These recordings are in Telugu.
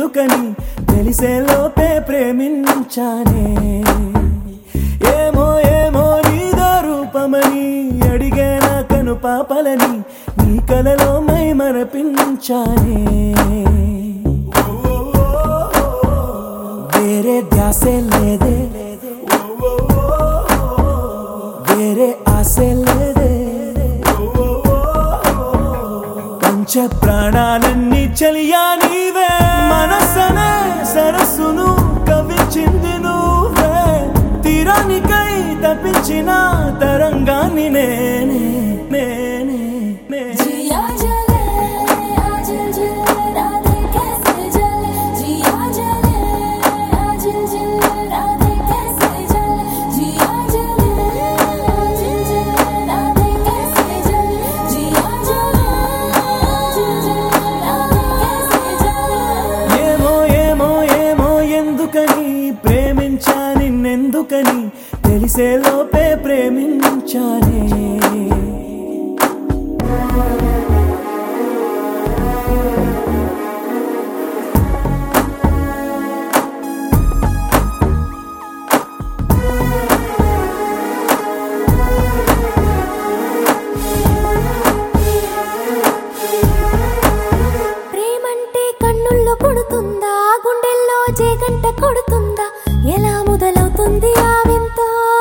ఎందుకని తెలిసే లోపే ప్రేమించానే ఏమో ఏమో నీదో రూపమని అడిగే నా కను పాపలని నీ కలలో మై మరపించానే వేరే ధ్యాసే లేదే వేరే ఆశే లేదే పంచ ప్రాణాలన్నీ చలియా నీవే మనసనే సరస్సును కవించింది నువ్వే తీరానికై తప్పించిన తరంగాన్ని నేనే నేనే నేనే जिया जले आज जल राधे कैसे जले जिया जले आज जल राधे कैसे जले जिया जले आज जल राधे कैसे जले जिया जले आज जल राधे कैसे जले ఏమో ఏమో ఏమో ఎందుకని ప్రేమించా నిన్నెందుకని తెలిసే లోపే ప్రేమించానే ప్రేమంటే కన్నుల్లో పుడుతుందా గుండెల్లో జేగంట కొడుతుందా ఎలా మొదలవుతుంది ఆ వింత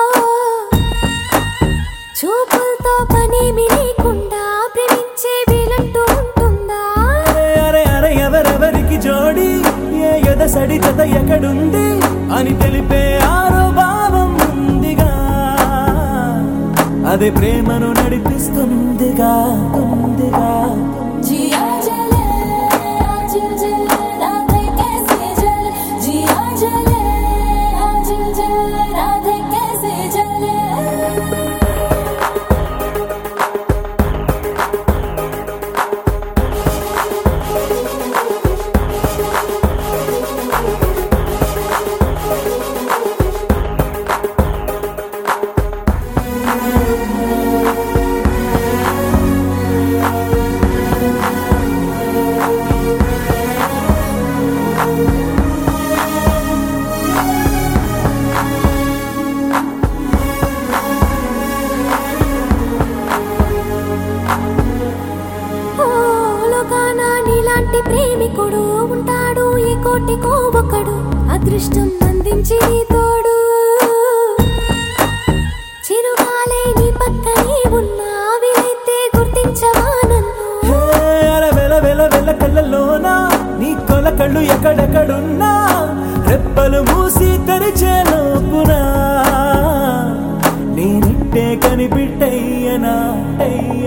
చూపులతో పనేమి లేకుండా ప్రేమించే వీలంటూ ఉంటుందా అరే అరే అరే ఎవరెవరికి జోడి ఏ ఎదసడి జత ఎక్కడుంది అని తెలిపే ఆరో భావం ఉందిగా అదే ప్రేమను నడిపిస్తుందిగా ఉందిగా जिया जले आज जल राधे कैसे जले जिया जले आज जल राधे कैसे जले ఓ లోకాన నీలాంటి ప్రేమికుడు ఉంటాడు ఈ కోటికో ఒకడు అదృష్టం అందించి నీ తోడు చిరుగాలే నీ పక్కనే ఉన్నా వీలైతే గుర్తించవా నన్ను హే, అర వెల వెల వెల కళ్ళలోన నీ కొల కళ్ళు ఎక్కడెక్కడున్నా రెప్పలు మూసి తెరిచే లోపునా నేనిట్టే కనిపిట్టయ్యనా అయ్యనా